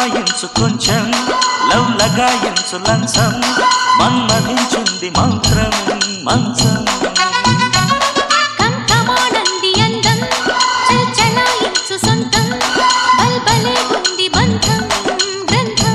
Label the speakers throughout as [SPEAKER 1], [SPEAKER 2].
[SPEAKER 1] ఘుమాయించు కొంచెం లవ్ లగాయించు లంచం మన్మధించింది మంత్రం మంచం
[SPEAKER 2] కంకమానంది అందం చల్చలాయించు సొంతం బల్బలే ఉంది బంధం గ్రంథం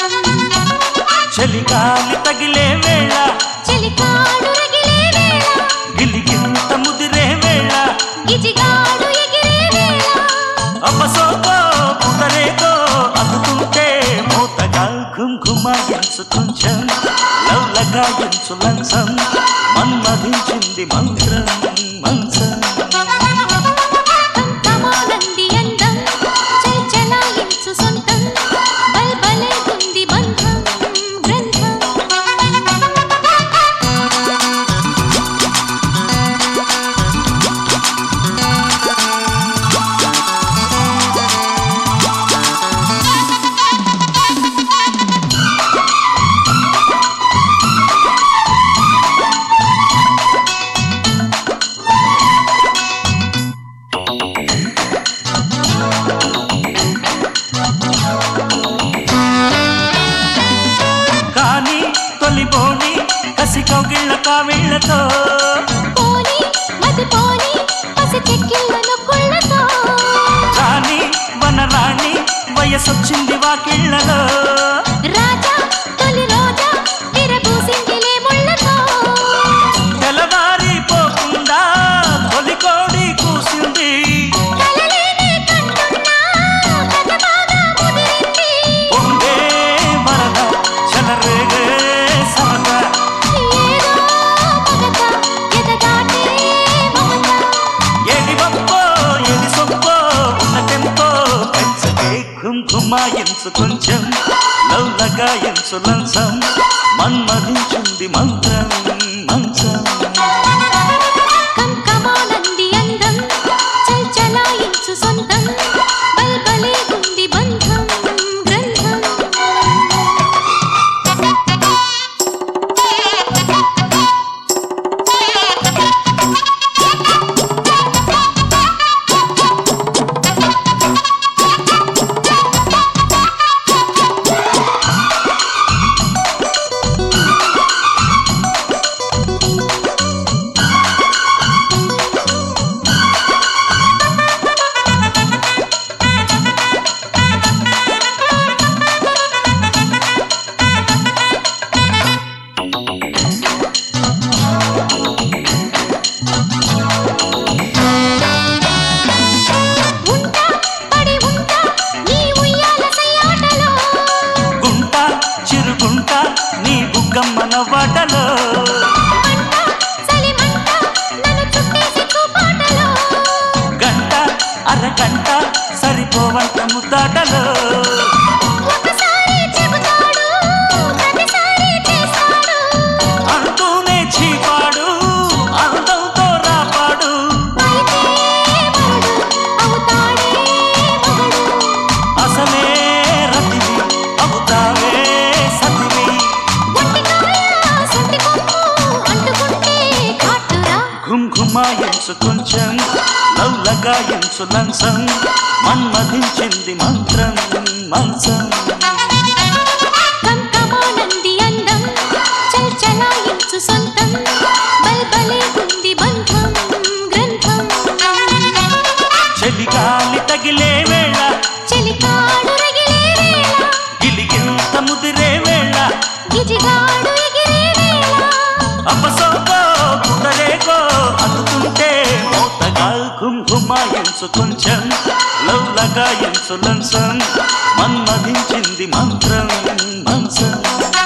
[SPEAKER 1] చలిగాలి తగిలే వేళ
[SPEAKER 2] చెలికాడు రగిలే వేళ
[SPEAKER 1] గిలిగింత ముదిరే వేళ
[SPEAKER 2] గిజిగాడు ఎగిరే వేళ
[SPEAKER 1] అపసోకో కుదరేకో అందుకుంటే మూతగా ఘుంఘుమాయించు కొంచెం లవ్ లగాయించు లంచం మన్మధించింది మంత్రం మంచం
[SPEAKER 2] కంకమానంది అందం చల్చలాయించు సొంతం బల్బలే ఉంది బంధం గ్రంథం
[SPEAKER 1] కానీ తొలిపోని కసి కౌగిళ్ళ కావిళ్ళతో
[SPEAKER 2] పోని మది పోని పసి చెక్కిళ్ళను కుళ్ళతో
[SPEAKER 1] రాణి వనరాణి వయసొచ్చింది వాకిళ్ళలో
[SPEAKER 2] రాజా తొలి రోజా విరబూసిందిలే ముళ్ళతో
[SPEAKER 1] తెలవారిపోకుండా తొలి కోడి కూసింది
[SPEAKER 2] కలలేనే కంటున్నా కథ బాగా ముదిరింది
[SPEAKER 1] పొంగే వరద చెలరేగే సరదా
[SPEAKER 2] ఏదో మగత ఎదగాటే మమత
[SPEAKER 1] ఏది వప్పో ఏది సొప్పో ఉన్న టెంపో పెంచకే ఘుంఘుమాయించు కొంచెం లవ్ లగాయించు లంచం మన్మధించింది మంత్రం మంచం
[SPEAKER 2] కంకమానంది అందం చల్చలాయించు సొంతం బల్బలే ఉంది బంధం గ్రంథం ఉంటా పడి ఉంటా నీ ఉయ్యాల సయ్యాటలో
[SPEAKER 1] గుంట చిరుగుంట నీ బుగ్గమ్మన వాటలో
[SPEAKER 2] మంట చలిమంట నన్ను చుట్టేసి కూపాటలో
[SPEAKER 1] గంట అరగంట సరిపోవంత ముద్దాటలో
[SPEAKER 2] ఒకసారి చెబుతాడు ప్రతిసారి చేస్తాడు
[SPEAKER 1] అంటూనే చీపాడు అందంతో రాపాడు
[SPEAKER 2] అయితే మరుడు అవుతాడే మగడు
[SPEAKER 1] అసలే రతివి అవుతావే సతివి
[SPEAKER 2] ఒంటికాయ సొంటి కొమ్ము అంటుకుంటే కాటురా
[SPEAKER 1] ఘుంఘుమాయించు కొంచెం లవ్ లగాయించు లంచం మన్మధించింది మంత్రం మంచం
[SPEAKER 2] కంకమానంది అందం చల్చలాయించు సొంతం బల్బలే ఉంది బంధం గ్రంథం
[SPEAKER 1] చలిగాలి తగిలే వేళ
[SPEAKER 2] చెలికాడు రగిలే వేళ
[SPEAKER 1] గిలిగింత ముదిరే వేళ
[SPEAKER 2] గిజిగాడు ఎగిరే వేళ
[SPEAKER 1] అపసోకో కుదరేకో అందుకుంటే మోతగా ఘుంఘుమాయించు కొంచెం లవ్ లగాయించు లంచం మన్మధించింది మంత్రం మంచం